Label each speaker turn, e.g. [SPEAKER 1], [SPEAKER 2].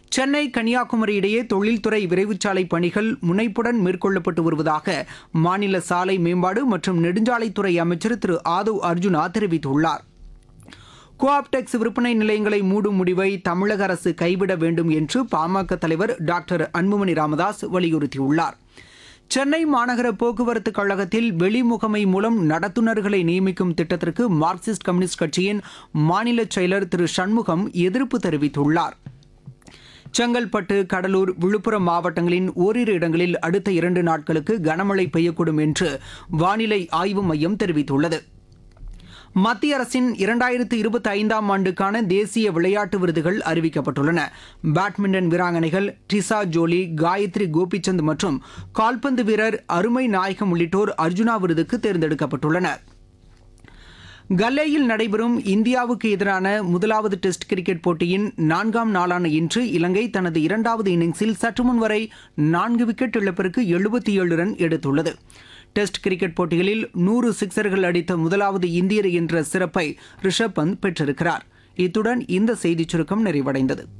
[SPEAKER 1] சென்னை கன்னியாகுமரி இடையே தொழில்துறை விரைவுச்சாலை பணிகள் முனைப்புடன் மேற்கொள்ளப்பட்டு வருவதாக மாநில சாலை மேம்பாடு மற்றும் நெடுஞ்சாலைத்துறை அமைச்சர் திரு ஆதவ் அர்ஜுனா தெரிவித்துள்ளார் கோஆப்டெக்ஸ் விற்பனை நிலையங்களை மூடும் முடிவை தமிழக அரசு கைவிட வேண்டும் என்று பாமக தலைவர் டாக்டர் அன்புமணி ராமதாஸ் வலியுறுத்தியுள்ளார் சென்னை மாநகர போக்குவரத்து கழகத்தில் வெளிமுகமை மூலம் நடத்துனர்களை நியமிக்கும் திட்டத்திற்கு மார்க்சிஸ்ட் கம்யூனிஸ்ட் கட்சியின் மாநில செயலர் திரு சண்முகம் எதிர்ப்பு தெரிவித்துள்ளார் செங்கல்பட்டு கடலூர் விழுப்புரம் மாவட்டங்களின் ஓரிரு இடங்களில் அடுத்த இரண்டு நாட்களுக்கு கனமழை பெய்யக்கூடும் என்று வானிலை ஆய்வு மையம் தெரிவித்துள்ளது மத்திய அரசின் இரண்டாயிரத்து இருபத்தி ஐந்தாம் ஆண்டுக்கான தேசிய விளையாட்டு விருதுகள் அறிவிக்கப்பட்டுள்ளன பேட்மிண்டன் வீராங்கனைகள் டிசா ஜோலி காயத்ரி கோபிச்சந்த் மற்றும் கால்பந்து வீரர் அருமை நாயகம் உள்ளிட்டோர் அர்ஜுனா விருதுக்கு தேர்ந்தெடுக்கப்பட்டுள்ளனர் கல்லேயில் நடைபெறும் இந்தியாவுக்கு எதிரான முதலாவது டெஸ்ட் கிரிக்கெட் போட்டியின் நான்காம் நாளான இன்று இலங்கை தனது இரண்டாவது இன்னிங்ஸில் சற்று முன் வரை நான்கு விக்கெட் இழப்பிற்கு எழுபத்தி ஏழு ரன் எடுத்துள்ளது டெஸ்ட் கிரிக்கெட் போட்டிகளில் நூறு சிக்சர்கள் அடித்த முதலாவது இந்தியர் என்ற சிறப்பை ரிஷப் பந்த் பெற்றிருக்கிறார் இத்துடன் இந்த செய்திச் சுருக்கம் நிறைவடைந்தது